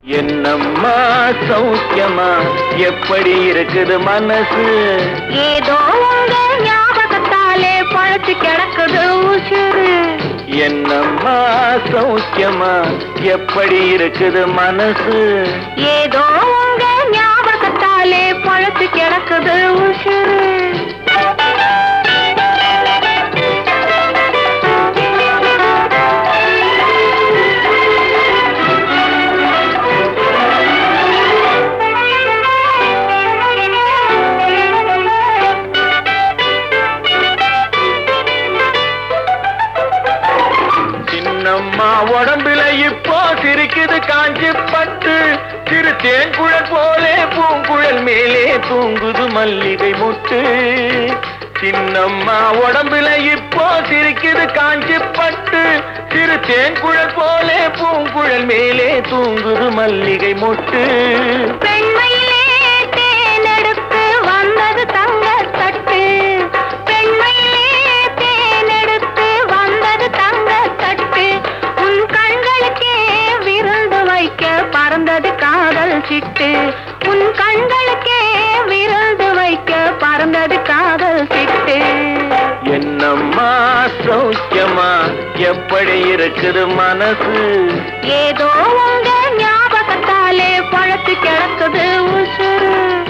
என்னம்மா சௌக்கியமா எப்படி இருக்குது மனசு ஏதோ உங்க ஞாபகத்தாலே பழச்சு கிடக்குது உசுறு என்னம்மா சௌக்கியமா எப்படி இருக்குது மனசு ஏதோ உங்க ஞாபகத்தாலே பழச்சு கிடக்குது உசுறு சின்னம்மா உடம்புல இப்போ சிரிக்குது காஞ்சி பட்டு சிறு தேன்குழல் போலே பூங்குழல் மேலே தூங்குது மல்லிகை முட்டு சின்னம்மா உடம்புல இப்போ சிரிக்குது காஞ்சி பட்டு சிறு தேன்குழல் போலே பூங்குழல் மேலே தூங்குது மல்லிகை முட்டு பெண்மையிலே தேனெடுத்து வந்தது தங்க தட்டு பெண்மையிலே தேனெடுத்து வந்தது தங்க தட்டு உன் கண்களுக்கே விருந்து வைக்க பறந்தது காதல் சிட்டு உன் கண்களுக்கே விருந்து வைக்க பறந்தது காதல் சிட்டு என்னம்மா சௌக்கியமா எப்படி இருக்குது மனசு ஏதோ உங்க ஞாபகத்தாலே பழத்து கிடக்குது உசுறு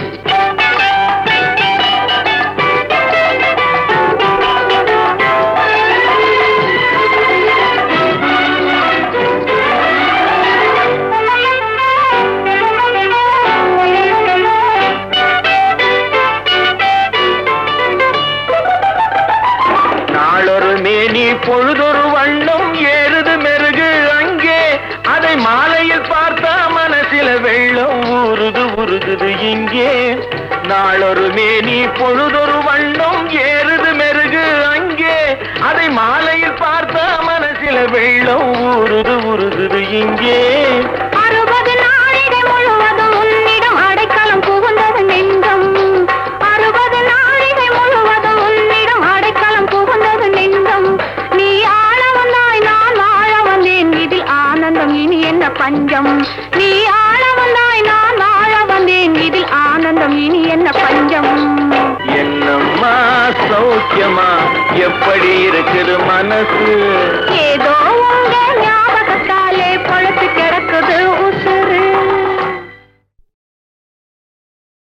நாளொரு மேனி பொழுதொரு வண்ணம் ஏறுது மெருகு அங்கே அதை மாலையில் பார்த்தா மனசில வெள்ளம் ஊறுது உருகுது இங்கே நாளொரு மேனி பொழுதொரு வண்ணம் ஏறுது மெருகு அங்கே அதை மாலையில் பார்த்தா மனசில வெள்ளம் ஊறுது உருகுது இங்கே அறுபது நாழிகை முழுவதும் உன்னிடம் அடைக்கலம் புகுந்தது நெஞ்சம் அறுபது நாழிகை முழுவதும் உன்னிடம் அடைக்கலம் புகுந்தது நெஞ்சம் நீ ஆள வந்தாய் நான் வாழ வந்தேன் இதில் ஆனந்தம் இனி என்ன பஞ்சம் நீ ஆள வந்தாய் நான் வாழ வந்தேன் இதில் ஆனந்தம் இனி என்ன பஞ்சம் என்னம்மா சௌக்கியமா எப்படி இருக்குது மனசு ஏதோ